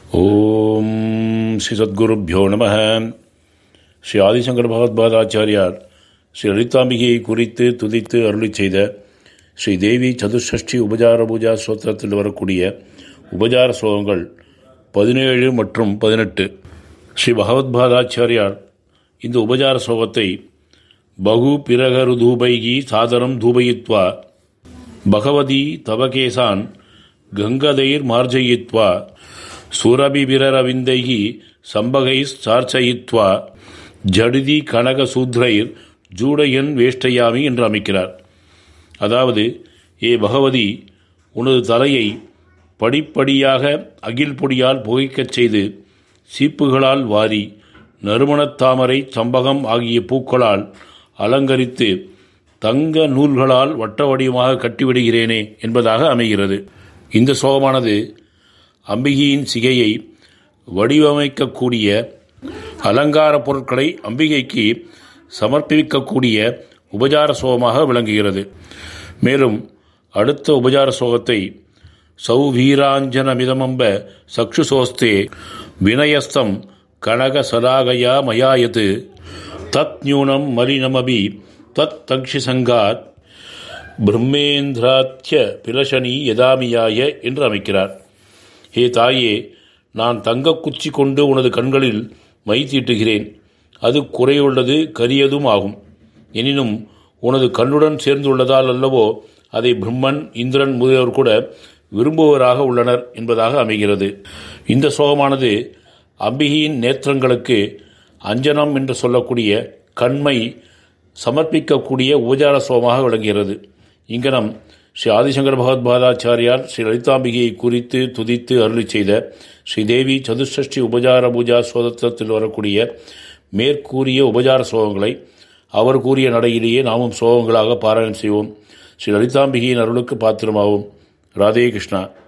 ஓம் ஸ்ரீ சத்குருப்பியோ நம ஸ்ரீ ஆதிசங்கர பகவத்பாதாச்சாரியார் ஸ்ரீ லலிதாம்பிகையை குறித்து துதித்து அருளி செய்த ஸ்ரீ தேவி சதுஷ்டி உபஜார பூஜா ஸ்தோத்திரத்தில் வரக்கூடிய உபஜார ஸ்லோகங்கள் பதினேழு மற்றும் பதினெட்டு ஸ்ரீ பகவத்பாதாச்சாரியார் இந்த உபஜார ஸ்லோகத்தை பகு பிரகரு தூபைகி சாதனம் தூபயித்வா பகவதி தவகேசான் கங்கதைர் மார்ஜயித்வா சுரபிபிரரவிந்தைகி சம்பகை சார்ச்சயித்வா ஜடிதி கனக சூத்ரைர் ஜூடையன் வேஷ்டையாமி என்று அமைக்கிறார் அதாவது ஏ பகவதி உனது தலையை படிப்படியாக அகில் பொடியால் புகைக்கச் செய்து சீப்புகளால் வாரி நறுமணத் தாமரை சம்பகம் ஆகிய பூக்களால் அலங்கரித்து தங்க நூல்களால் வட்ட வடிவமாக கட்டிவிடுகிறேனே என்பதாக அமைகிறது இந்த சோகமானது அம்பிகையின் சிகையை வடிவமைக்கக்கூடிய அலங்கார பொருட்களை அம்பிகைக்கு சமர்ப்பிக்கக்கூடிய உபஜார சோகமாக விளங்குகிறது மேலும் அடுத்த உபஜார சோகத்தை சௌவீராஞ்சனமிதமம்ப சக்ஷுசோஸ்தே வினயஸ்தம் கனக சதாகயா மயாயது தத் நியூனம் மலினமபி தத் தக்ஷி சங்காத் பிரம்மேந்திராத்திய பிரசனி யதாமியாய என்று அமைக்கிறார் ஹே தாயே நான் தங்கக் குச்சி கொண்டு உனது கண்களில் மை தீட்டுகிறேன் அது குறையுள்ளது கரியதும் ஆகும் எனினும் உனது கண்ணுடன் சேர்ந்துள்ளதால் அல்லவோ அதை பிரம்மன் இந்திரன் முதலியோர் கூட விரும்புவராக உள்ளனர் என்பதாக அமைகிறது இந்த சோகமானது அம்பிகையின் நேத்திரங்களுக்கு அஞ்சனம் என்று சொல்லக்கூடிய கண்மை சமர்ப்பிக்கக்கூடிய உபச்சார சோகமாக விளங்குகிறது இங்கனம் ஸ்ரீ ஆதிசங்கர பகவத்பாதாச்சாரியார் ஸ்ரீ லலிதாம்பிகையை குறித்து துதித்து அருளி செய்த ஸ்ரீதேவி சதுஷ்டி உபஜார பூஜா சோதத்திரத்தில் வரக்கூடிய மேற்கூறிய உபஜார சோகங்களை அவர் கூறிய நடையிலேயே நாமும் சோகங்களாக பாராயணம் செய்வோம் ஸ்ரீ லலிதாம்பிகையின் அருளுக்கு பாத்திரமாவோம் ராதே கிருஷ்ணா